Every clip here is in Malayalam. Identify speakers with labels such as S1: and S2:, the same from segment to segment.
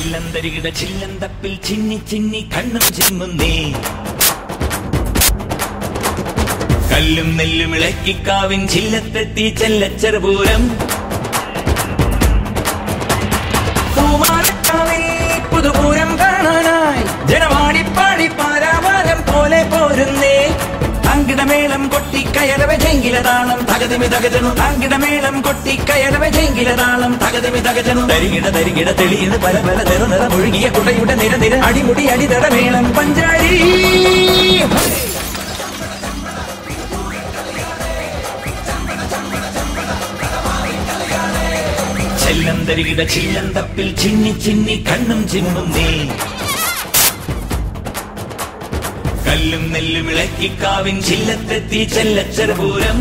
S1: ചെല്ലന്തരികിട ചില്ലന്തപ്പിൽ ചിന്നി ചിന്നി കണ്ണും ചിമ്മുന്നേ കല്ലും നെല്ലും ഇളക്കിക്കാവിൻ ചില്ലത്തെത്തി ചെല്ലച്ചെറുപൂരം പൂമാലക്കാവിൽ പുതുപൂരം കാണാനായി ജനമാടിപ്പാടി പാരാവാരം പോലെ പോരുന്നേ അങ്കിടമേളം കൊട്ടി കയറവെ ചെങ്കിലതാളം തകതിമി തകജനു അങ്കിടമേളം കൊട്ടി കയറവെ ചെങ്കിലതാളം തകതിമി തകജനു തരികിട തരികിട തെളിയത് പല പല നിറനിറ ഒഴുകിയ കുടയുടെ നിര നിര അടിമുടി അടിതടമേളം പഞ്ചാരി ചെല്ലന്തരികിട ചില്ലന്തപ്പിൽ ചിന്നി ചിന്നി കണ്ണും ചിമ്മുന്നേ കല്ലും നെല്ലും ഇളക്കിക്കാവിൻ ചില്ലത്തെത്തി ചെല്ലച്ചെറുപൂരം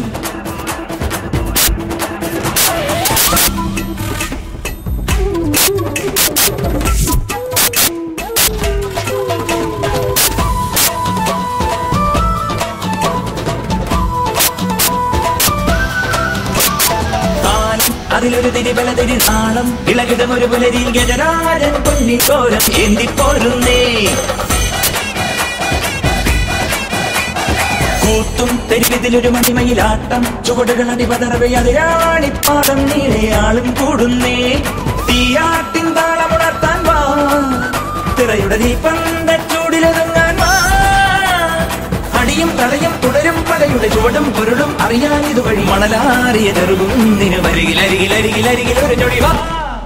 S1: താളം അതിലൊരു തിരിബല തിരി താളം ഇളകിടം ഒരു പുലരിയിൽ ഗജരാജൻ പൊന്നിക്കോലം എന്തിപ്പോരുന്നേ കൂത്തും തെരുവിതിലൊരു മണിമയിലാട്ടം ചുവടുകൾ അടിപതറവെ അതിരാണിപ്പാടം നീളയാളും കൂടുന്നേ തീയാട്ടിൻ താളമുണർത്താൻ വാ തിറയുടെ ദീപന്ത ചൂടിലൊതുങ്ങാൻ വാ അടിയും തടയും തുടരും പടയുടെ ചുവടും പൊരുളും അറിയാൻ ഇതുവഴി മണലാറിയ ചെറുകുന്നിന് വരികിൽ അരികിൽ അരികിൽ അരികിൽ ഒരു ചൊടി വാ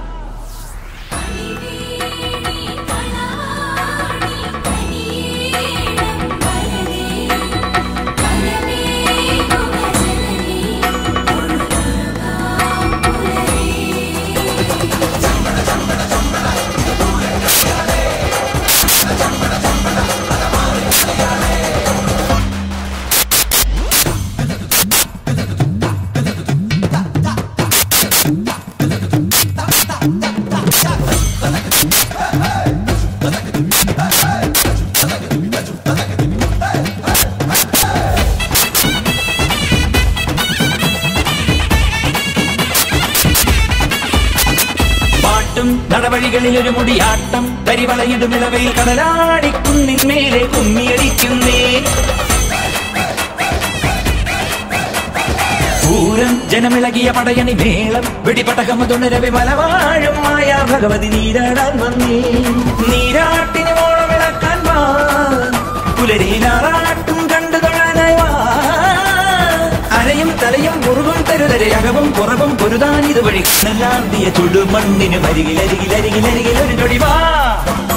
S1: പാട്ടും നടവഴികളിൽ ഒരു മുടിയാട്ടം കരിവളയിടും ഇളവയിൽ കടലാടിക്കുന്നിൻ മേലെ കുമ്മിയടിക്കുന്നേ പൂരം ജനമിളകിയ പടയണി മേളം വെടിപടകമതുണരവി മലവാഴും മായ ഭഗവതി നീരാടാൻ വന്നേ നീരാട്ടിന് ഓളമിളക്കാൻ വാ പുലരിയിലാറാട്ടും കണ്ടു തൊഴാനായി വാ അരയും തലയും മുറുകും തരുതരയകവും പുറവും പൊരുതാൻ ഇതുവഴി നല്ലാന്തിയ ചുടുമണ്ണിന് അരികിൽ അരികിൽ അരികിൽ അരികിൽ ഒരു ചൊടി വാ